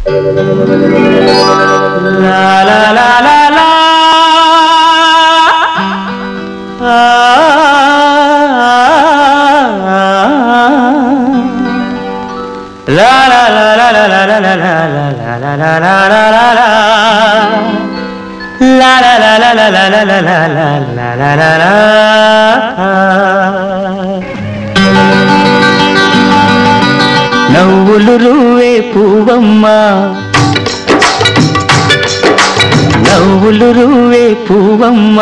లా లా లా లా లా. ఆ, లా లా లా లా లా లా లా లా లా లా లా లా లా లా లా లా. లా లా లా లా లా లా లా లా లా లా లా లా లా. నవ్వులు రువే పువ్వమ్మ నవ్వులు రువే పువ్వమ్మ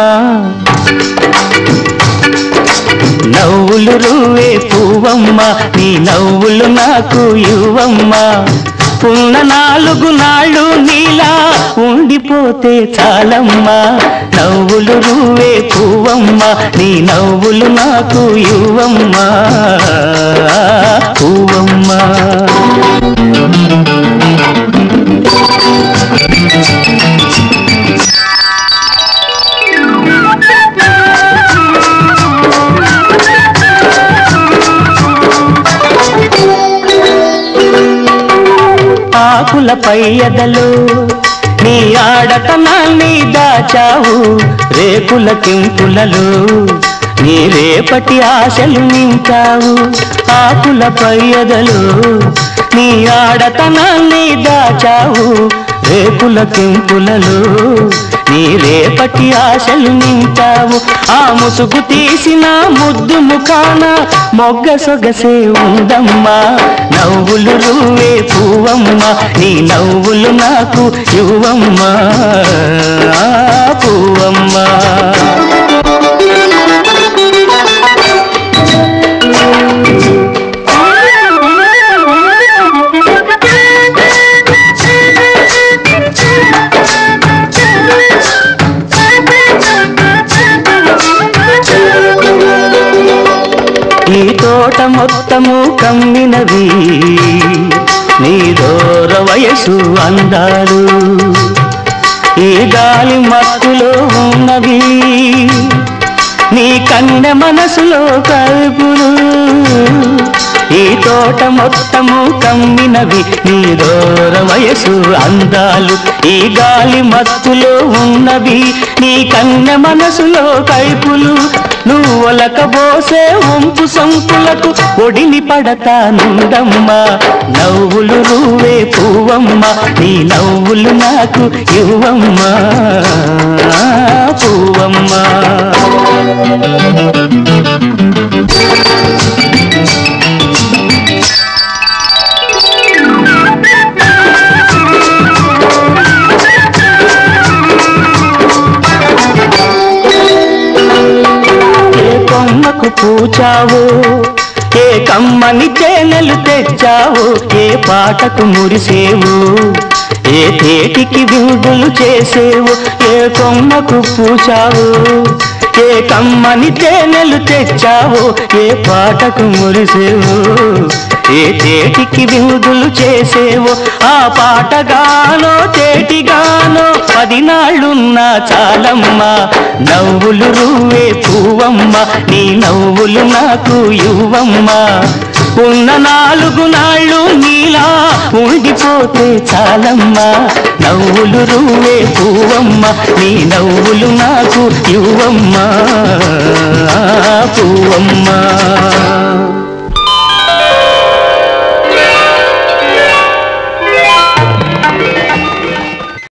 నవ్వులు రువే పువ్వమ్మ నీ నవ్వులు నాకు ఇవ్వమ్మ ఉన్న నాలుగు నాళ్ళు నీలా ఉండిపోతే చాలమ్మా నవ్వులు రువే పువ్వమ్మ నీ నవ్వులు నాకు ఇవ్వమ్మా పువ్వమ్మ ఆకుల పయ్యదలు నీ ఆడతనాన్ని దాచావు రేకుల కెంపులలో నీ రేపటి ఆశలు నింపావు ఆకుల పయ్యదలు నీ ఆడతనాన్ని దాచావు రేకుల కెంపులలో నీ రేపటి ఆశలు నింపావు ఆ ముసుగు తీసిన ముద్దు ముఖాన మొగ్గ సొగసే ఉందమ్మా నవ్వులు రువే పువ్వమ్మ నీ నవ్వులు నాకు ఇవ్వమ్మా పువ్వమ్మా ఈ తోట మొత్తము కమ్మినవి నీ దూర వయసు అందాలు ఈ గాలి మత్తులో ఉన్నవి నీ కన్నె మనసులో కలుపులు ఈ తోట మొత్తము కమ్మినవి నీ దూర వయసు అందాలు ఈ గాలి మత్తులో ఉన్నవి నీ కన్నె మనసులో కైపులు నువ్వు ఒలకబోసే వంపు సంపులకు ఒడిని పడతానుండమ్మా నవ్వులు నువ్వే పువ్వమ్మ నీ నవ్వులు నాకు ఇవ్వమ్మా పువ్వమ్మా ఏ కొమ్మకు పూచావు ఏ కమ్మని తేనెలు తెచ్చావు ఏ పాటకు మురిసేవు ఏ తేటికి విడుదలు చేసేవు ఏ కొమ్మకు పూచావు ఏ కమ్మని తేనెలు తెచ్చావు ఏ పాటకు మురిసేవు ఏ తేటికి విడుదలు చేసేవు ఆ పాటగానో తేటిగానో పదినాళ్ళున్నా చాలమ్మా నవ్వులు రువ్వే పువ్వమ్మ నీ నవ్వులు నాకు ఇవ్వమ్మా ఉన్న నాలుగు నాళ్ళు నీలా ఉండిపోతే చాలమ్మా నవ్వులు రువ్వే పువ్వమ్మ నీ నవ్వులు నాకు ఇవ్వమ్మా పువ్వమ్మా